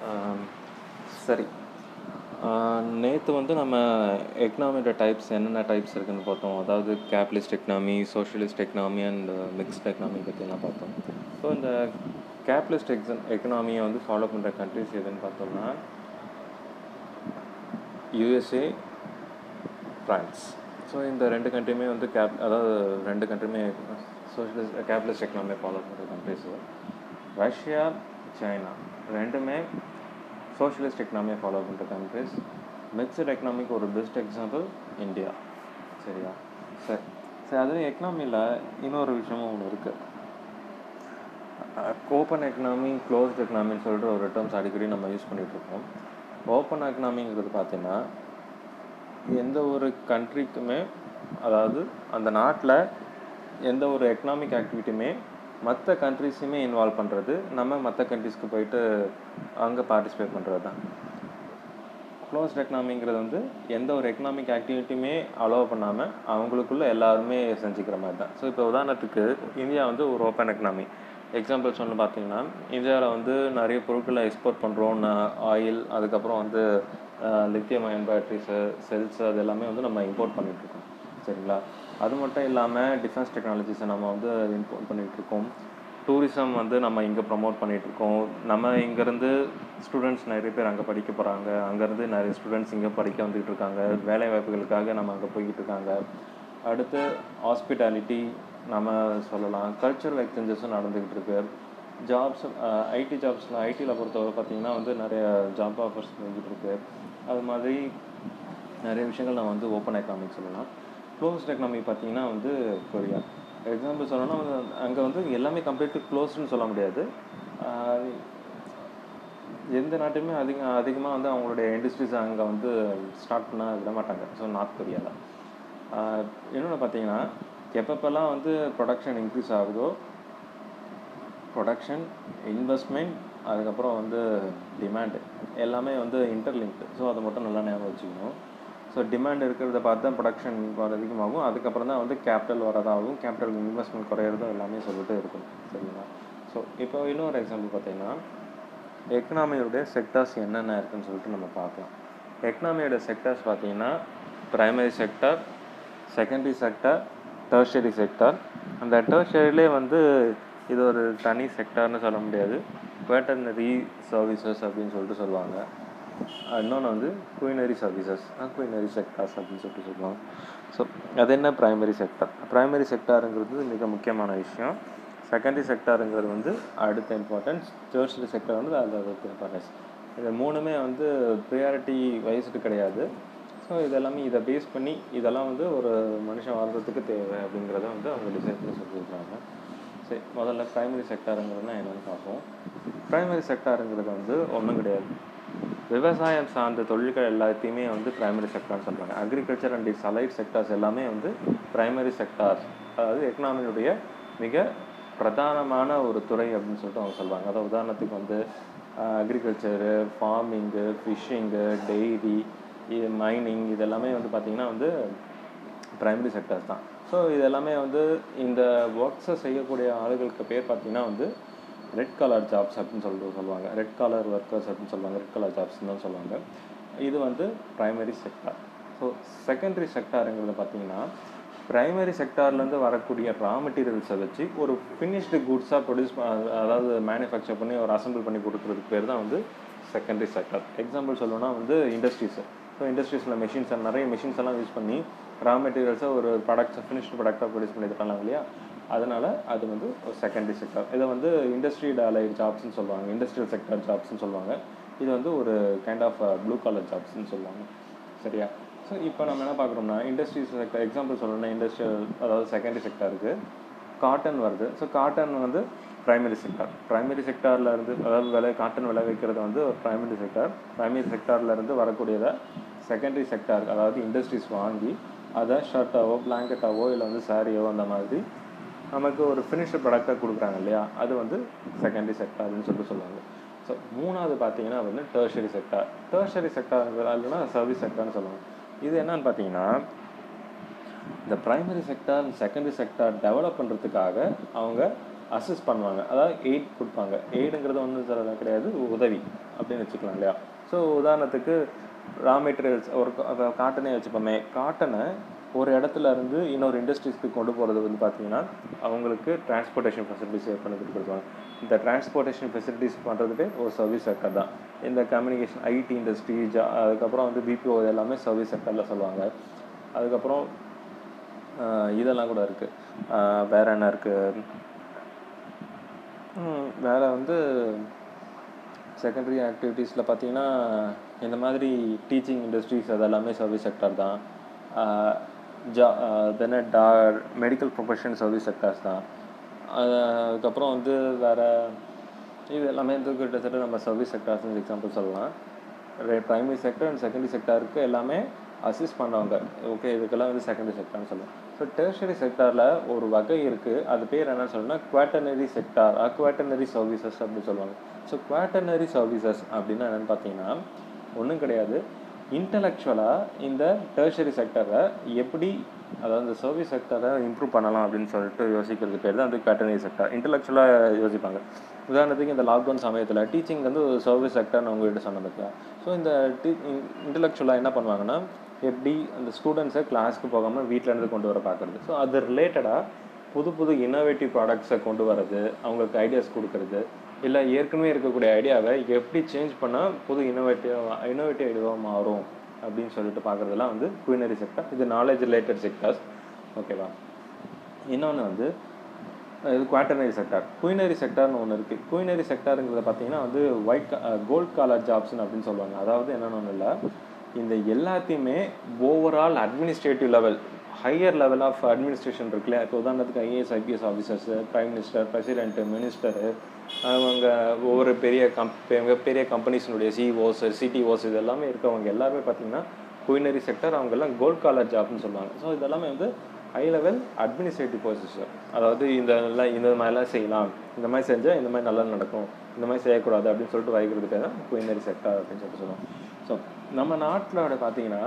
ஆம், சரி நேற்று வந்து நம்ம எக்கனாமியோட டைப்ஸ் என்னென்ன டைப்ஸ் இருக்குன்னு பார்த்தோம் அதாவது capitalist economy socialist economy and mixed economy பற்றிலாம் பார்த்தோம் ஸோ இந்த கேபிட்டலிஸ்ட் எக்ஸன் எக்கனாமியை வந்து ஃபாலோ பண்ணுற கண்ட்ரிஸ் எதுன்னு பார்த்தோம்னா யூஎஸ்ஏ ஃப்ரான்ஸ் ஸோ இந்த ரெண்டு கண்ட்ரியுமே வந்து கேப் அதாவது ரெண்டு கண்ட்ரியுமே சோஷியலிஸ்ட் கேபிட்டலிஸ்ட் எக்கனாமியை ஃபாலோ பண்ணுற கண்ட்ரிஸு ரஷ்யா சைனா ரெண்டுமே சோஷியலிஸ்ட் எக்கனாமியை ஃபாலோ பண்ணுற கண்ட்ரிஸ் மிக்சட் எக்கனாமிக்கு ஒரு பெஸ்ட் எக்ஸாம்பிள் இந்தியா சரியா சரி சரி அதுவும் எக்கனாமியில் இன்னொரு விஷயமும் ஒன்று இருக்குது ஓப்பன் எக்கனாமி க்ளோஸ்ட் எக்கனாமின்னு சொல்லிட்டு ஒரு டேர்ம்ஸ் அடிக்கடி நம்ம யூஸ் பண்ணிகிட்டு இருக்கோம் ஓப்பன் எக்கனாமிங்கிறது பார்த்தீங்கன்னா எந்த ஒரு கண்ட்ரிக்குமே அதாவது அந்த நாட்டில் எந்த ஒரு எக்கனாமிக் ஆக்டிவிட்டியுமே மற்ற கண்ட்ரிஸுமே இன்வால்வ் பண்ணுறது நம்ம மற்ற கண்ட்ரிஸ்க்கு போயிட்டு அங்கே பார்ட்டிசிபேட் பண்ணுறது தான் க்ளோஸ்ட் எக்கனாமிங்கிறது வந்து எந்த ஒரு எக்கனாமிக் ஆக்டிவிட்டியுமே அலோவ் பண்ணாமல் அவங்களுக்குள்ள எல்லாருமே செஞ்சுக்கிற மாதிரி தான் ஸோ இப்போ உதாரணத்துக்கு இந்தியா வந்து ஒரு ஓப்பன் எக்கனாமி எக்ஸாம்பிள் சொன்னு பார்த்தீங்கன்னா இந்தியாவில் வந்து நிறைய பொருட்களை எக்ஸ்போர்ட் பண்ணுறோம் ஆயில் அதுக்கப்புறம் வந்து லித்தியம் அயன் பேட்டரிஸு செல்ஸ் அது எல்லாமே வந்து நம்ம இம்போர்ட் பண்ணிகிட்ருக்கோம் சரிங்களா அது மட்டும் இல்லாமல் டிஃபென்ஸ் டெக்னாலஜிஸை நம்ம வந்து இம்போர்ட் பண்ணிகிட்ருக்கோம் டூரிசம் வந்து நம்ம இங்கே ப்ரமோட் பண்ணிகிட்ருக்கோம் நம்ம இங்கேருந்து ஸ்டூடெண்ட்ஸ் நிறைய பேர் அங்கே படிக்க போகிறாங்க அங்கேருந்து நிறைய ஸ்டூடெண்ட்ஸ் இங்கே படிக்க வந்துகிட்டு இருக்காங்க வேலை வாய்ப்புகளுக்காக நம்ம அங்கே போய்கிட்டு இருக்காங்க அடுத்து ஹாஸ்பிட்டாலிட்டி நம்ம சொல்லலாம் கல்ச்சரல் எக்ஸ்சேஞ்சஸும் நடந்துக்கிட்டு இருக்கு ஜாப்ஸ் ஐடி ஜாப்ஸில் ஐடியில் பொறுத்தவரை பார்த்திங்கன்னா வந்து நிறைய ஜாப் ஆஃபர்ஸ் வந்துகிட்டு இருக்கு அது மாதிரி நிறைய விஷயங்கள் நம்ம வந்து ஓப்பன் எக்கனாமிக் சொல்லலாம் க்ளோஸ்ட் எக்கனாமி பார்த்தீங்கன்னா வந்து கொரியா எக்ஸாம்பிள் சொல்லணும்னா வந்து அங்கே வந்து எல்லாமே கம்ப்ளீட்லி க்ளோஸ்டுன்னு சொல்ல முடியாது ஆஹ் எந்த நாட்டுமே அதிக அதிகமாக வந்து அவங்களுடைய இண்டஸ்ட்ரீஸ் அங்கே வந்து ஸ்டார்ட் பண்ண விட மாட்டாங்க ஸோ நார்த் கொரியாவில் இன்னொன்று பார்த்தீங்கன்னா எப்பப்பெல்லாம் வந்து ப்ரொடக்ஷன் இன்க்ரீஸ் ஆகுதோ ப்ரொடக்ஷன் இன்வெஸ்ட்மெண்ட் அதுக்கப்புறம் வந்து டிமாண்டு எல்லாமே வந்து இன்டர்லிங்க்டு ஸோ அதை மட்டும் நல்லா ஞாபகம் வச்சுக்கணும் ஸோ டிமாண்ட் இருக்கிறத பார்த்து தான் ப்ரொடக்ஷன் அதிகமாகும் அதுக்கப்புறம் தான் வந்து கேபிட்டல் வரதாகும் கேபிட்டல் இன்வெஸ்ட்மெண்ட் குறையிறதும் எல்லாமே சொல்லிட்டு இருக்கும் சரிங்களா ஸோ இப்போ இன்னொரு எக்ஸாம்பிள் பார்த்தீங்கன்னா எக்கனாமியோடைய செக்டார்ஸ் என்னென்ன இருக்குன்னு சொல்லிட்டு நம்ம பார்க்கலாம் எக்கனாமியோட செக்டார்ஸ் பார்த்தீங்கன்னா primary sector secondary sector tertiary sector அந்த டெர்ஷரிலே வந்து இது ஒரு தனி செக்டார்னு சொல்ல முடியாது குவேட்டர்னரி சர்வீசஸ் அப்படின்னு சொல்லிட்டு சொல்லுவாங்க இன்னொன்று வந்து குயினரி சர்வீசஸ் குயினரி செக்டார்ஸ் அப்படின்னு சொல்லிட்டு சொல்லுவாங்க ஸோ அது என்ன ப்ரைமரி செக்டார் ப்ரைமரி செக்டாருங்கிறது மிக முக்கியமான விஷயம் செகண்டரி செக்டாருங்கிறது வந்து அடுத்த இம்பார்ட்டன்ஸ் டெர்ஷரி செக்டார் வந்து அது அடுத்த இம்பார்ட்டன்ஸ் இது மூணுமே வந்து ப்ரியாரிட்டி வைஸ்டு கிடையாது ஸோ இதெல்லாமே இதை பேஸ் பண்ணி இதெல்லாம் வந்து ஒரு மனுஷன் வாழ்றதுக்கு தேவை அப்படிங்கிறத வந்து அவங்க டிசைட் பண்ணி சொல்லியிருக்காங்க சரி முதல்ல ப்ரைமரி செக்டாருங்கிறதுனா என்னென்னு பார்ப்போம் ப்ரைமரி செக்டாருங்கிறது வந்து ஒன்றும் கிடையாது விவசாயம் சார்ந்த தொழில்கள் எல்லாத்தையுமே வந்து ப்ரைமரி செக்டார்னு சொல்கிறாங்க agriculture and its allied sectors எல்லாமே வந்து ப்ரைமரி செக்டார்ஸ் அதாவது எக்கனாமியுடைய மிக பிரதானமான ஒரு துறை அப்படின்னு சொல்லிட்டு அவங்க சொல்லுவாங்க அதாவது உதாரணத்துக்கு வந்து agriculture farming fishing dairy mining இதெல்லாமே வந்து பார்த்திங்கன்னா வந்து ப்ரைமரி செக்டர்ஸ் தான் ஸோ இதெல்லாமே வந்து இந்த ஒர்க்ஸை செய்யக்கூடிய ஆளுகளுக்கு பேர் பார்த்திங்கன்னா வந்து ரெட் கலர் ஜாப்ஸ் அப்படின்னு சொல்லிட்டு சொல்லுவாங்க ரெட் கலர் ஒர்க்கர்ஸ் அப்படின்னு சொல்லுவாங்க ரெட் கலர் ஜாப்ஸ்னு தான் சொல்லுவாங்க இது வந்து ப்ரைமரி செக்டார் ஸோ செகண்டரி செக்டாருங்கிறது பார்த்தீங்கன்னா ப்ரைமரி செக்டார்லேருந்து வரக்கூடிய ரா மெட்டீரியல்ஸை வச்சு ஒரு ஃபினிஷ்டு குட்ஸாக ப்ரொடியூஸ் அதாவது மேனுஃபேக்சர் பண்ணி ஒரு அசம்பிள் பண்ணி கொடுக்குறதுக்கு பேர் தான் வந்து செகண்டரி செக்டார் எக்ஸாம்பிள் சொல்லணும்னா வந்து இண்டஸ்ட்ரீஸு ஸோ இண்டஸ்ட்ரீஸில் மிஷின்ஸ் நிறைய மிஷின்ஸ் எல்லாம் யூஸ் பண்ணி ரா மெட்டீரியல்ஸை ஒரு ப்ராடக்ட்ஸை ஃபினிஷ்டு ப்ராடக்டாக ப்ரொடியூஸ் பண்ணி தரலாம் இல்லையா அதனால் அது வந்து ஒரு செகண்டரி செக்டார் இதை வந்து இண்டஸ்ட்ரியல் அலைட் ஜாப்ஸ்னு சொல்லுவாங்க இண்டஸ்ட்ரியல் செக்டார் ஜாப்ஸ்னு சொல்லுவாங்க இது வந்து ஒரு கைண்ட் ஆஃப் ப்ளூ கலர் ஜாப்ஸ்னு சொல்லுவாங்க சரியா ஸோ இப்போ நம்ம என்ன பார்க்குறோம்னா இண்டஸ்ட்ரீஸ் செக்டர் எக்ஸாம்பிள் சொல்லணும்னா இண்டஸ்ட்ரியல் அதாவது செகண்டரி செக்டாருக்கு காட்டன் வருது ஸோ காட்டன் வந்து ப்ரைமரி செக்டார் ப்ரைமரி செக்டாரில் இருந்து அதாவது விலை காட்டன் விலை வைக்கிறது வந்து ஒரு ப்ரைமரி செக்டார் ப்ரைமரி செக்டாரில் இருந்து வரக்கூடியதை செகண்டரி செக்டார் அதாவது இண்டஸ்ட்ரீஸ் வாங்கி அதை ஷர்ட்டாவோ பிளாங்கெட்டாவோ இல்லை வந்து சாரியோ அந்த மாதிரி நமக்கு ஒரு ஃபினிஷ்டு ப்ராடக்டாக கொடுக்குறாங்க இல்லையா அது வந்து செகண்டரி செக்டார்னு சொல்லிட்டு சொல்லுவாங்க ஸோ மூணாவது பார்த்தீங்கன்னா வந்து டெர்ஷரி செக்டார் டெர்ஷரி செக்டார் இல்லைன்னா சர்வீஸ் செக்டார்னு சொல்லுவாங்க இது என்னன்னு பார்த்தீங்கன்னா இந்த primary sector secondary sector develop பண்ணுறதுக்காக அவங்க அசிஸ்ட் பண்ணுவாங்க அதாவது எய்ட் கொடுப்பாங்க எய்டுங்கிறது ஒன்றும் சில கிடையாது உதவி அப்படின்னு வச்சுக்கலாம் இல்லையா ஸோ உதாரணத்துக்கு ரா மெட்டீரியல்ஸ் ஒரு காட்டனே வச்சுப்போமே காட்டனை ஒரு இடத்துல இருந்து இன்னொரு இண்டஸ்ட்ரீஸ்க்கு கொண்டு போகிறது வந்து பார்த்தீங்கன்னா அவங்களுக்கு டிரான்ஸ்போர்ட்டேஷன் ஃபெசிலிட்டிஸ் பண்ணி கொடுப்பாங்க இந்த டிரான்ஸ்போர்ட்டேஷன் ஃபெசிலிட்டிஸ் பண்ணுறதுக்கு ஒரு சர்வீஸ் செக்டர் தான் இந்த கம்யூனிகேஷன் ஐடி இண்டஸ்ட்ரி ஜா அதுக்கப்புறம் வந்து பிபிஓ எல்லாமே சர்வீஸ் செக்டரில் சொல்லுவாங்க அதுக்கப்புறம் ஆஹ் இதெல்லாம் கூட இருக்குது வேற என்ன இருக்குது வேற வந்து செகண்டரி ஆக்டிவிட்டீஸில் பார்த்தீங்கன்னா இந்த மாதிரி டீச்சிங் இண்டஸ்ட்ரீஸ் அதெல்லாமே சர்வீஸ் செக்டர் தான் ஆஹ் ஜா தென் டா மெடிக்கல் ப்ரொஃபஷன் சர்வீஸ் செக்டர்ஸ் தான் அது அதுக்கப்புறம் வந்து வேறு இது எல்லாமே வந்து கிட்டத்தட்ட நம்ம சர்வீஸ் செக்டர்ஸ் எக்ஸாம்பிள் சொல்லலாம் ப்ரைமரி செக்டர் அண்ட் செகண்டரி செக்டருக்கு எல்லாமே அசிஸ்ட் பண்ணுவாங்க ஓகே இதுக்கெல்லாம் வந்து செகண்டரி செக்டர்னு சொல்லுவோம் ஸோ டெர்ஷரி செக்டாரில் ஒரு வகை இருக்குது அது பேர் என்னன்னு சொல்லணும்னா குவாட்டனரி செக்டார் குவாட்டனரி சர்வீசஸ் அப்படின்னு சொல்லுவாங்க ஸோ குவாட்டனரி சர்வீசஸ் அப்படின்னா என்னென்னு பார்த்தீங்கன்னா ஒன்றும் கிடையாது இன்டலெக்சுவலாக இந்த டெர்ஷரி செக்டரை எப்படி அதாவது இந்த சர்வீஸ் செக்டரை இம்ப்ரூவ் பண்ணலாம் அப்படின்னு சொல்லிட்டு யோசிக்கிறது பேர் தான் வந்து குவாட்டனரி செக்டர் இன்டலெக்சுவலாக யோசிப்பாங்க உதாரணத்துக்கு இந்த லாக்டவுன் சமயத்தில் டீச்சிங் வந்து ஒரு சர்வீஸ் செக்டர்னு உங்கள்கிட்ட சொன்ன பார்த்தியா ஸோ இந்த டீ இன்டலெக்சுவலாக என்ன பண்ணுவாங்கன்னா எப்படி அந்த ஸ்டூடெண்ட்ஸை கிளாஸ்க்கு போகாமல் வீட்டிலேருந்து கொண்டு வர பார்க்குறது ஸோ அது ரிலேட்டடாக புது புது இன்னோவேட்டிவ் ப்ராடக்ட்ஸை கொண்டு வர்றது அவங்களுக்கு ஐடியாஸ் கொடுக்கறது இல்லை ஏற்கனவே இருக்கக்கூடிய ஐடியாவை எப்படி சேஞ்ச் பண்ணால் புது இன்னோவேட்டிவ் இன்னோவேட்டிவ் ஐடியாவாக மாறும் அப்படின்னு சொல்லிட்டு பார்க்குறதெல்லாம் வந்து குயினரி செக்டர் இது நாலேஜ் ரிலேட்டட் செக்டர்ஸ் ஓகேவா இன்னொன்று வந்து இது குவாட்டனரி செக்டார் குயினரி செக்டார்னு ஒன்று இருக்குது குயினரி செக்டாருங்கிறத பார்த்தீங்கன்னா வந்து ஒயிட் கோல்ட் காலர் ஜாப்ஸ்னு அப்படின்னு சொல்லுவாங்க அதாவது என்னென்னு ஒன்றும் இல்லை இந்த எல்லாத்தையுமே overall administrative level higher level of administration இருக்குல்ல இப்போ உதாரணத்துக்கு IAS IPS officers prime minister president minister அவங்க ஒவ்வொரு பெரிய கம் பெரிய கம்பெனிஸினுடைய சிஓஸ் சிடிஓஸ் இது எல்லாமே இருக்கவங்க எல்லாருமே பார்த்தீங்கன்னா குயினரி செக்டர் அவங்க எல்லாம் கோல்ட் காலர் ஜாப்னு சொல்லுவாங்க ஸோ இதெல்லாமே வந்து ஹை லெவல் அட்மினிஸ்ட்ரேட்டிவ் பொசிஷன் அதாவது இந்த எல்லாம் இந்த மாதிரிலாம் செய்யலாம் இந்த மாதிரி செஞ்சால் இந்த மாதிரி நல்லா நடக்கும் இந்த மாதிரி செய்யக்கூடாது அப்படின்னு சொல்லிட்டு வைக்கிறதுக்கு தான் குயினரி செக்டர் அப்படின்னு சொல்லிட்டு சொல்லுவோம் ஸோ நம்ம நாட்டிலோட பார்த்தீங்கன்னா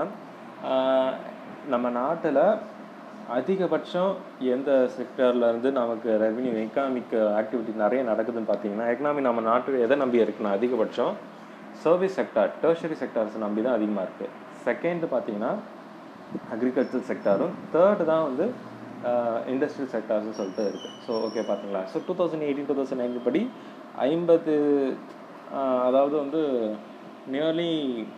நம்ம நாட்டில் அதிகபட்சம் எந்த செக்டரில் இருந்து நமக்கு ரெவன்யூ எக்கனாமிக் ஆக்டிவிட்டி நிறைய நடக்குதுன்னு பார்த்தீங்கன்னா எக்கனாமி நம்ம நாட்டு எதை நம்பி இருக்குன்னா அதிகபட்சம் சர்வீஸ் செக்டார் டெர்ஷரி செக்டார்ஸ் நம்பி தான் அதிகமாக இருக்குது செகண்ட் பார்த்தீங்கன்னா அக்ரிகல்ச்சர் செக்டாரும் தேர்டு தான் வந்து இண்டஸ்ட்ரியல் செக்டார்ஸ்னு சொல்லிட்டு இருக்குது ஸோ ஓகே பார்த்தீங்களா so two thousand eighteen two thousand nineteen படி ஐம்பது அதாவது வந்து nearly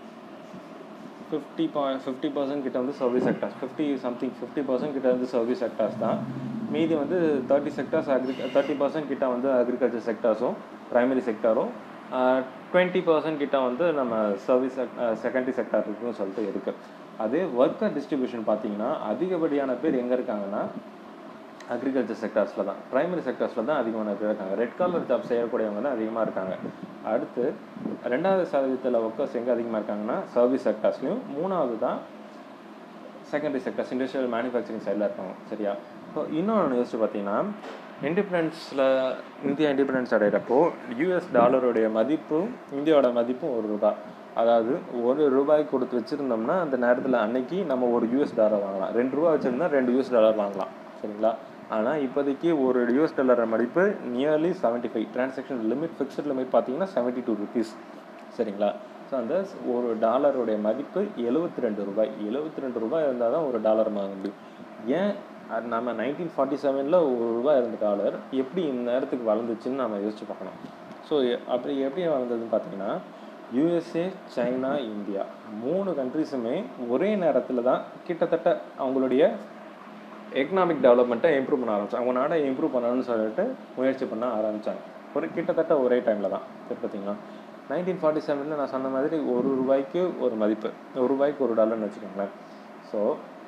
fifty point fifty percent கிட்ட வந்து service sectors fifty something fifty percent கிட்ட வந்து சர்வீஸ் செக்டார்ஸ் தான் மீதி வந்து thirty sectors agri thirty percent கிட்ட வந்து அக்ரிகல்ச்சர் செக்டார்ஸும் ப்ரைமரி செக்டாரும் டுவெண்ட்டி பர்சன்ட் கிட்ட வந்து நம்ம சர்வீஸ் செகண்டரி செக்டார் இருக்குன்னு சொல்லிட்டு இருக்குது அதே ஒர்க்கர் டிஸ்ட்ரிபியூஷன் பார்த்தீங்கன்னா அதிகப்படியான பேர் எங்கே இருக்காங்கன்னா அக்ரிகல்ச்சர் செக்டார்ஸில் தான் ப்ரைமரி செக்டார்ஸில் தான் அதிகமான பேர் இருக்காங்க ரெட் காலர் ஜாப் செய்யக்கூடியவங்க தான் அதிகமாக இருக்காங்க அடுத்து ரெண்டாவது சதவீதத்தில் ஒர்க்கர்ஸ் எங்கே அதிகமாக இருக்காங்கன்னா சர்வீஸ் செக்டார்ஸ்லையும் மூணாவது தான் செகண்டரி செக்டர்ஸ் இண்டஸ்ட்ரியல் மேனுஃபேக்சரிங் சைடில் இருக்காங்க சரியா ஸோ இன்னொன்று யோசிச்சு பார்த்தீங்கன்னா இண்டிபெண்டன்ஸில் இந்தியா இண்டிபெண்டன்ஸ் அடைகிறப்போ யூஎஸ் டாலருடைய மதிப்பும் இந்தியாவோட மதிப்பும் ஒரு ரூபாய் அதாவது ஒரு ரூபாய் கொடுத்து வச்சுருந்தோம்னா அந்த நேரத்தில் அன்னைக்கு நம்ம ஒரு யூஎஸ் டாலர் வாங்கலாம் ரெண்டு ரூபா வச்சுருந்தா ரெண்டு யூஎஸ் டாலர் வாங்கலாம் சரிங்களா ஆனால் இப்போதைக்கு ஒரு யூஎஸ் டாலர் மதிப்பு nearly seventy five transaction limit fixed limit பார்த்தீங்கன்னா செவன்ட்டி டூ ருபீஸ் சரிங்களா ஸோ அந்த ஒரு டாலருடைய மதிப்பு எழுபத்தி ரெண்டு ரூபாய் எழுபத்தி ரெண்டு ரூபாய் இருந்தால் தான் ஒரு டாலர் வாங்க முடியும் ஏன் நம்ம நைன்டீன் ஃபார்ட்டி செவனில் ஒரு ரூபாய் இருந்த டாலர் எப்படி இந்த நேரத்துக்கு வளர்ந்துச்சுன்னு நம்ம யோசிச்சு பார்க்கணும் ஸோ அப்படி எப்படி வளர்ந்ததுன்னு பார்த்தீங்கன்னா யூஎஸ்ஏ சைனா இந்தியா மூணு கண்ட்ரிஸுமே ஒரே நேரத்தில் தான் கிட்டத்தட்ட அவங்களுடைய எக்கனாமிக் டெவலப்மெண்ட்டை இம்ப்ரூவ் பண்ண ஆரம்பிச்சாங்க அவங்க நாடை இம்ப்ரூவ் பண்ணணும்னு சொல்லிட்டு முயற்சி பண்ண ஆரம்பித்தாங்க ஒரு கிட்டத்தட்ட ஒரே டைமில் தான் சரி பார்த்தீங்களா நைன்டீன் ஃபார்ட்டி செவனில் நான் சொன்ன மாதிரி ஒரு ரூபாய்க்கு ஒரு மதிப்பு ஒரு ரூபாய்க்கு ஒரு டாலர்னு வச்சுக்கோங்களேன் ஸோ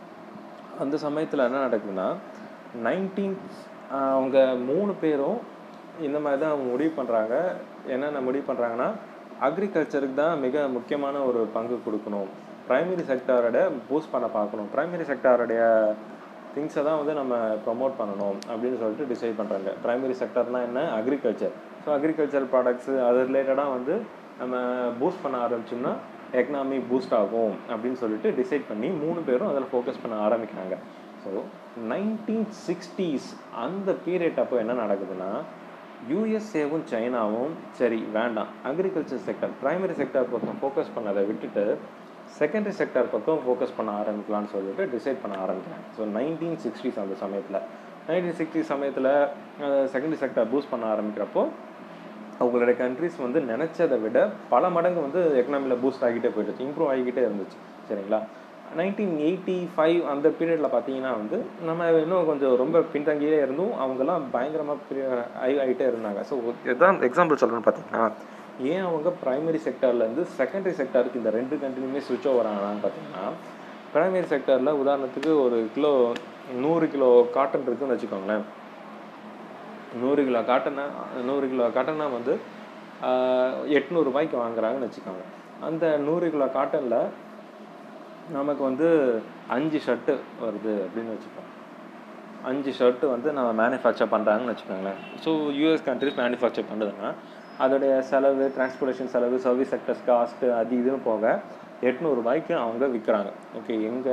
அந்த சமயத்தில் என்ன நடக்குதுன்னா நைன்டீன் அவங்க மூணு பேரும் இந்த மாதிரி தான் அவங்க முடிவு பண்ணுறாங்க என்னென்ன முடிவு பண்ணுறாங்கன்னா அக்ரிகல்ச்சருக்கு தான் மிக முக்கியமான ஒரு பங்கு கொடுக்கணும் ப்ரைமரி செக்டாரோட பூஸ்ட் பண்ண பார்க்கணும் ப்ரைமரி செக்டாரோடைய திங்ஸை தான் வந்து நம்ம ப்ரொமோட் பண்ணணும் அப்படின்னு சொல்லிட்டு டிசைட் பண்ணுறாங்க ப்ரைமரி செக்டர்னால் என்ன அக்ரிகல்ச்சர் ஸோ அக்ரிகல்ச்சர் ப்ராடக்ட்ஸு அது ரிலேட்டடாக வந்து நம்ம பூஸ்ட் பண்ண ஆரம்பிச்சோம்னா எக்கனாமி பூஸ்ட் ஆகும் அப்படின்னு சொல்லிட்டு டிசைட் பண்ணி மூணு பேரும் அதில் ஃபோக்கஸ் பண்ண ஆரம்பிக்கிறாங்க ஸோ நைன்டீன் சிக்ஸ்டீஸ் அந்த பீரியட் அப்போ என்ன நடக்குதுன்னா யூஎஸ்ஏவும் சைனாவும் சரி வேண்டாம் அக்ரிகல்ச்சர் செக்டர் பிரைமரி செக்டர் பக்கம் ஃபோக்கஸ் பண்ணதை விட்டுட்டு செகண்டரி செக்டர் பக்கம் ஃபோக்கஸ் பண்ண ஆரம்பிக்கலாம்னு சொல்லிட்டு டிசைட் பண்ண ஆரம்பிக்கிறாங்க ஸோ நைன்டீன் சிக்ஸ்டீஸ் அந்த சமயத்தில் நைன்டீன் சிக்ஸ்டி சமயத்தில் செகண்டரி செக்டர் பூஸ்ட் பண்ண ஆரம்பிக்கிறப்போ அவங்களுடைய கண்ட்ரிஸ் வந்து நினச்சதை விட பல மடங்கு வந்து எக்கனாமியில் பூஸ்ட் ஆகிட்டே போயிடுச்சு இம்ப்ரூவ் ஆகிக்கிட்டே இருந்துச்சு சரிங்களா நைன்டீன் எயிட்டி ஃபைவ் அந்த பீரியடில் பார்த்தீங்கன்னா வந்து நம்ம இன்னும் கொஞ்சம் ரொம்ப பின்தங்கியே இருந்தும் அவங்கெல்லாம் பயங்கரமாக ஆகி ஆகிட்டே இருந்தாங்க ஸோ எதான் எக்ஸாம்பிள் சொல்கிறேன்னு பார்த்தீங்கன்னா ஏன் அவங்க ப்ரைமரி செக்டர்லேருந்து செகண்டரி செக்டருக்கு இந்த ரெண்டு கண்ட்ரிலுமே சுவிட்ச் ஓவர் ஆனான்னு பார்த்தீங்கன்னா ப்ரைமரி செக்டரில் உதாரணத்துக்கு ஒரு கிலோ நூறு கிலோ காட்டன் இருக்குன்னு வச்சுக்கோங்களேன் நூறு கிலோ காட்டனை நூறு கிலோ காட்டனை வந்து எட்நூறுபாய்க்கு வாங்குறாங்கன்னு வச்சுக்கோங்க அந்த நூறு கிலோ காட்டனில் நமக்கு வந்து அஞ்சு ஷர்ட்டு வருது அப்படின்னு வச்சுக்கோங்க அஞ்சு ஷர்ட்டு வந்து நம்ம மேனுஃபேக்சர் பண்ணுறாங்கன்னு வச்சுக்கோங்களேன் ஸோ யூஎஸ் கண்ட்ரிஸ் மேனுஃபேக்சர் பண்ணுதுன்னா அதோடைய செலவு டிரான்ஸ்போர்ட்டேஷன் செலவு சர்வீஸ் செக்டர்ஸ் காஸ்ட்டு அது இதுன்னு போக எட்நூறுபாய்க்கு அவங்க விற்கிறாங்க ஓகே எங்கே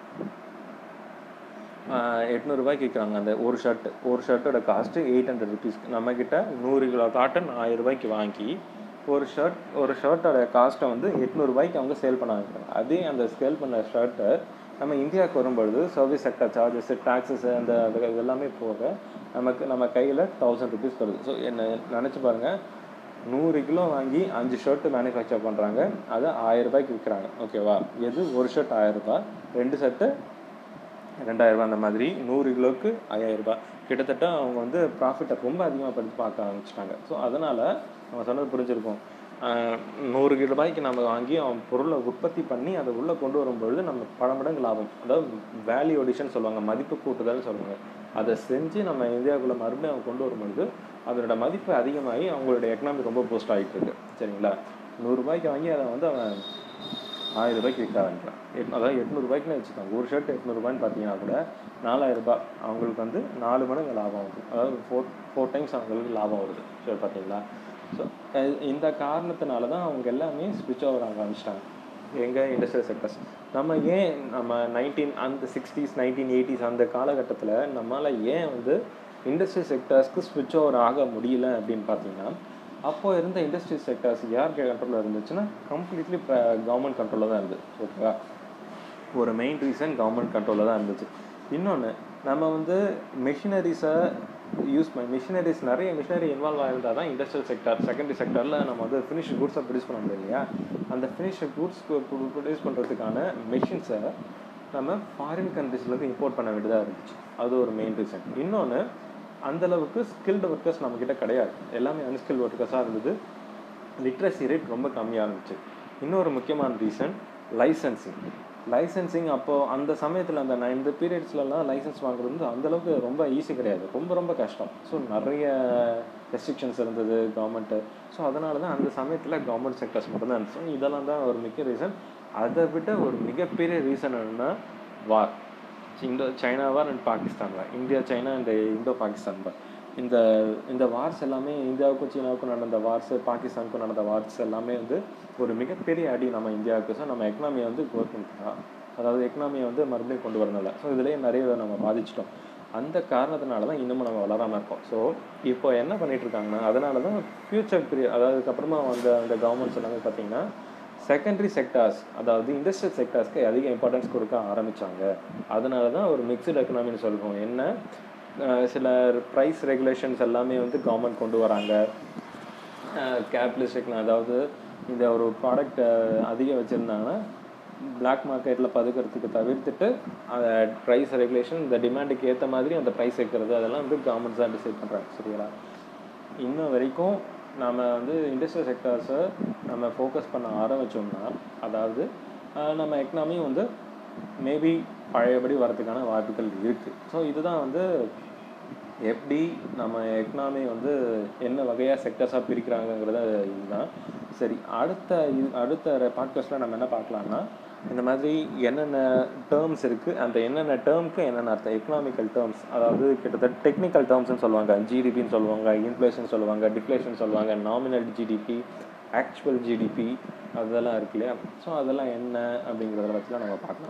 எட்நூறுபாய்க்கு விற்கிறாங்க அந்த ஒரு ஷர்ட்டு ஒரு ஷர்ட்டோட காஸ்ட்டு எயிட் ஹண்ட்ரட் ருபீஸ் நம்மக்கிட்ட நூறு கிலோ காட்டன் ஆயிரம் ரூபாய்க்கு வாங்கி ஒரு ஷர்ட் ஒரு ஷர்ட்டோட காஸ்ட்டை வந்து எட்நூறுபாய்க்கு அவங்க சேல் பண்ண ஆரம்பிக்கிறாங்க அதே அந்த சேல் பண்ண ஷர்ட்டை நம்ம இந்தியாவுக்கு வரும்பொழுது சர்வீஸ் செக்டர் சார்ஜஸ் டாக்ஸஸ் அந்த அது எல்லாமே போக நமக்கு நம்ம கையில் தௌசண்ட் ருபீஸ் வருது ஸோ என்ன நினச்சி பாருங்கள் நூறு கிலோ வாங்கி அஞ்சு ஷர்ட்டு மேனுஃபேக்சர் பண்ணுறாங்க அதை ஆயிரம் ரூபாய்க்கு விற்கிறாங்க ஓகேவா எது ஒரு ஷர்ட் ஆயிரம் ரூபாய் ரெண்டு ஷர்ட்டு ரெண்டாயிரம் ரூபாய் அந்த மாதிரி நூறு கிலோவுக்கு ஐயாயிரம் ரூபாய் கிட்டத்தட்ட அவங்க வந்து ப்ராஃபிட்டை ரொம்ப அதிகமாக படுத்தி பார்க்க ஆரம்பிச்சிட்டாங்க ஸோ அதனால் நம்ம சொன்னது புரிஞ்சிருக்கும் நூறு ரூபாய்க்கு நம்ம வாங்கி அவன் பொருளை உற்பத்தி பண்ணி அதை உள்ளே கொண்டு வரும்பொழுது நம்ம பல மடங்கு லாபம் அதாவது வேல்யூ அடிஷன் சொல்லுவாங்க மதிப்பு கூட்டுதல் சொல்லுவாங்க அதை செஞ்சு நம்ம இந்தியாவுக்குள்ளே மறுபடியும் அவங்க கொண்டு வரும்பொழுது அதனோட மதிப்பு அதிகமாகி அவங்களுடைய எக்கனாமி ரொம்ப பூஸ்ட் ஆகிட்டு இருக்கு சரிங்களா நூறுரூபாய்க்கு வாங்கி அதை வந்து அவன் ஆயிரம் ரூபாய்க்கு விற்க ஆரம்பிக்கிறான் எட் அதாவது எட்நூறுபாய்க்குன்னு வச்சுக்கோங்க ஒரு ஷர்ட் எட்நூறுபாய்ன்னு பார்த்தீங்கன்னா கூட நாலாயிரம் ரூபாய் அவங்களுக்கு வந்து நாலு மடங்கு லாபம் வருது அதாவது ஃபோர் ஃபோர் டைம்ஸ் அவங்களுக்கு லாபம் வருது சரி பார்த்தீங்களா ஸோ இந்த காரணத்தினால தான் அவங்க எல்லாமே ஸ்விட்ச் ஓவர் ஆக ஆரம்பிச்சிட்டாங்க எங்கள் இண்டஸ்ட்ரியல் செக்டர்ஸ் நம்ம ஏன் நம்ம நைன்டீன் அந்த சிக்ஸ்டீஸ் நைன்டீன் எயிட்டிஸ் அந்த காலகட்டத்தில் நம்மளால் ஏன் வந்து இண்டஸ்ட்ரியல் செக்டர்ஸ்க்கு ஸ்விட்ச் ஓவர் ஆக முடியல அப்படின்னு பார்த்தீங்கன்னா அப்போ இருந்த இண்டஸ்ட்ரியல் செக்டர்ஸ் யார் கண்ட்ரோலில் இருந்துச்சுன்னா கம்ப்ளீட்லி இப்போ கவர்மெண்ட் கண்ட்ரோலில் தான் இருந்துச்சு ஓகேவா ஒரு மெயின் ரீசன் கவர்மெண்ட் கண்ட்ரோலில் தான் இருந்துச்சு இன்னொன்று நம்ம வந்து மிஷினரிஸை யூஸ் பண்ணி மிஷினரிஸ் நிறைய மிஷினரி இன்வால்வ் ஆகிருந்தால் தான் இண்டஸ்ட்ரியல் செக்டர் செகண்டரி செக்டரில் நம்ம வந்து ஃபினிஷ் குட்ஸை ப்ரொடியூஸ் பண்ண முடியும் இல்லையா அந்த ஃபினிஷ் குட்ஸ் ப்ரொடியூஸ் பண்ணுறதுக்கான மெஷின்ஸை நம்ம ஃபாரின் கண்ட்ரீஸ்லேருந்து இம்போர்ட் பண்ண வேண்டியதாக இருந்துச்சு அது ஒரு மெயின் ரீசன் இன்னொன்று அந்தளவுக்கு ஸ்கில்டு ஒர்க்கர்ஸ் நம்மக்கிட்ட கிடையாது எல்லாமே அன்ஸ்கில்டு ஒர்க்கர்ஸாக இருந்தது லிட்ரஸி ரேட் ரொம்ப கம்மியாக இருந்துச்சு இன்னொரு முக்கியமான ரீசன் லைசன்சிங் லைசன்சிங் அப்போது அந்த சமயத்தில் அந்த நான் இந்த பீரியட்ஸ்லலாம் லைசன்ஸ் வாங்குறது வந்து அந்தளவுக்கு ரொம்ப ஈஸி கிடையாது ரொம்ப ரொம்ப கஷ்டம் ஸோ நிறைய ரெஸ்ட்ரிக்ஷன்ஸ் இருந்தது கவர்மெண்ட்டு ஸோ அதனால தான் அந்த சமயத்தில் கவர்மெண்ட் செக்டர்ஸ் மட்டும்தான் இருந்துச்சு இதெல்லாம் தான் ஒரு முக்கிய ரீசன் அதை விட ஒரு மிகப்பெரிய ரீசன் என்னென்னா war Indo China war and Pakistan war India China and Indo Pakistan war இந்த இந்த வார்ஸ் எல்லாமே இந்தியாவுக்கும் சீனாவுக்கும் நடந்த வார்ஸ் பாகிஸ்தானுக்கும் நடந்த வார்ஸ் எல்லாமே வந்து ஒரு மிகப்பெரிய அடி நம்ம இந்தியாவுக்கு ஸோ நம்ம எக்கனாமியை வந்து கவர்மெண்ட் அதாவது எக்கனாமியை வந்து மறுபடியும் கொண்டு வரனால ஸோ இதுலேயே நிறைய நம்ம பாதிச்சிட்டோம் அந்த காரணத்தினால தான் இன்னமும் நம்ம வளராமல் இருக்கோம் ஸோ இப்போ என்ன பண்ணிட்டு இருக்காங்கன்னா அதனால தான் ஃப்யூச்சர் பீரியட் அதாவது அதுக்கப்புறமா வந்த அந்த கவர்மெண்ட்ஸ் எல்லாமே பார்த்தீங்கன்னா செகண்டரி செக்டார்ஸ் அதாவது இண்டஸ்ட்ரியல் செக்டார்ஸ்க்கு அதிக இம்பார்ட்டன்ஸ் கொடுக்க ஆரம்பித்தாங்க அதனால தான் ஒரு மிக்சடு எக்கனாமின்னு சொல்லுவோம் என்ன சில ப்ரைஸ் ரெகுலேஷன்ஸ் எல்லாமே வந்து கவர்மெண்ட் கொண்டு வராங்க கேபிட்டலிஸ்ட் அதாவது இந்த ஒரு ப்ராடக்ட் அதிகம் வச்சுருந்தாங்கன்னா பிளாக் மார்க்கெட்டில் பதுக்கிறதுக்கு தவிர்த்துட்டு அந்த ப்ரைஸ் ரெகுலேஷன் இந்த டிமாண்டுக்கு ஏற்ற மாதிரி அந்த ப்ரைஸ் வைக்கிறது அதெல்லாம் வந்து கவர்மெண்ட்ஸ் தான் டிசைட் பண்ணுறாங்க சரிங்களா இன்னும் வரைக்கும் நம்ம வந்து இண்டஸ்ட்ரியல் செக்டர்ஸை நம்ம ஃபோக்கஸ் பண்ண ஆரம்பித்தோம்னா அதாவது நம்ம எக்கனாமியும் வந்து மேபி பழையபடி வரதுக்கான வாய்ப்புகள் இருக்குது ஸோ இதுதான் வந்து எப்படி நம்ம எக்கனாமி வந்து என்ன வகையாக செக்டர்ஸாக பிரிக்கிறாங்கங்கிறத இதுதான் சரி அடுத்த இது அடுத்த பாட்காஸ்ட்டில் நம்ம என்ன பார்க்கலாம்னா இந்த மாதிரி என்னென்ன டேர்ம்ஸ் இருக்குது அந்த என்னென்ன டேர்முக்கு என்னென்ன அர்த்தம் எக்கனாமிக்கல் டேர்ம்ஸ் அதாவது கிட்டத்தட்ட டெக்னிக்கல் டேர்ம்ஸ்னு சொல்லுவாங்க ஜிடிபின்னு சொல்லுவாங்க இன்ஃப்ளேஷன் சொல்லுவாங்க டிஃப்ளேஷன் சொல்லுவாங்க நாமினல் ஜிடிபி ஆக்சுவல் ஜிடிபி அதெல்லாம் இருக்கு இல்லையா ஸோ அதெல்லாம் என்ன அப்படிங்கிறத பற்றிலாம் நம்ம பார்க்கலாம்